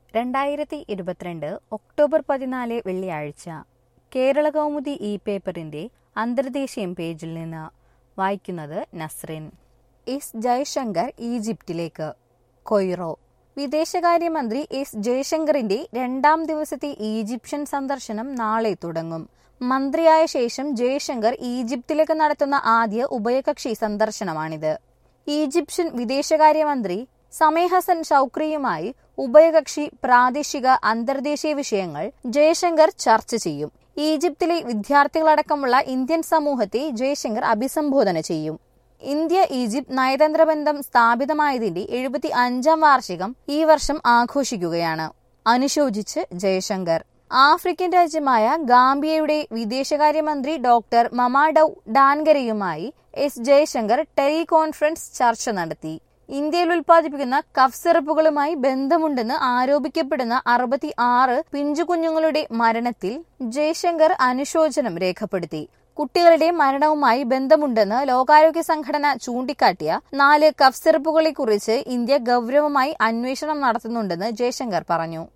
രണ്ടായിരത്തി ഇരുപത്തിരണ്ട് ഒക്ടോബർ പതിനാല് വെള്ളിയാഴ്ച കേരള കൗമുദി ഇ പേപ്പറിന്റെ അന്തർദേശീയം പേജിൽ നിന്ന് വായിക്കുന്നത് നസ്രിൻ എസ് ജയശങ്കർ ഈജിപ്തിലേക്ക് കൊയ്റോ വിദേശകാര്യമന്ത്രി എസ് ജയശങ്കറിന്റെ രണ്ടാം ദിവസത്തെ ഈജിപ്ഷ്യൻ സന്ദർശനം നാളെ തുടങ്ങും മന്ത്രിയായ ശേഷം ജയശങ്കർ ഈജിപ്തിലേക്ക് നടത്തുന്ന ആദ്യ ഉഭയകക്ഷി സന്ദർശനമാണിത് ഈജിപ്ഷ്യൻ വിദേശകാര്യമന്ത്രി സമേ ഹസൻ ഷൌക്രിയുമായി ഉഭയകക്ഷി പ്രാദേശിക അന്തർദേശീയ വിഷയങ്ങൾ ജയശങ്കർ ചർച്ച ചെയ്യും ഈജിപ്തിലെ വിദ്യാർത്ഥികളടക്കമുള്ള ഇന്ത്യൻ സമൂഹത്തെ ജയശങ്കർ അഭിസംബോധന ചെയ്യും ഇന്ത്യ ഈജിപ്ത് നയതന്ത്ര ബന്ധം സ്ഥാപിതമായതിന്റെ എഴുപത്തി അഞ്ചാം വാർഷികം ഈ വർഷം ആഘോഷിക്കുകയാണ് അനുശോചിച്ച് ജയശങ്കർ ആഫ്രിക്കൻ രാജ്യമായ ഗാംബിയയുടെ വിദേശകാര്യമന്ത്രി ഡോക്ടർ മമാഡൌ ഡാൻഗരയുമായി എസ് ജയശങ്കർ ടെലികോൺഫറൻസ് ചർച്ച നടത്തി ഇന്ത്യയിൽ ഉൽപ്പാദിപ്പിക്കുന്ന കഫ് സിറപ്പുകളുമായി ബന്ധമുണ്ടെന്ന് ആരോപിക്കപ്പെടുന്ന അറുപത്തി ആറ് പിഞ്ചുകുഞ്ഞുങ്ങളുടെ മരണത്തിൽ ജയശങ്കർ അനുശോചനം രേഖപ്പെടുത്തി കുട്ടികളുടെ മരണവുമായി ബന്ധമുണ്ടെന്ന് ലോകാരോഗ്യ സംഘടന ചൂണ്ടിക്കാട്ടിയ നാല് കഫ് സിറപ്പുകളെക്കുറിച്ച് ഇന്ത്യ ഗൗരവമായി അന്വേഷണം നടത്തുന്നുണ്ടെന്ന് ജയശങ്കർ പറഞ്ഞു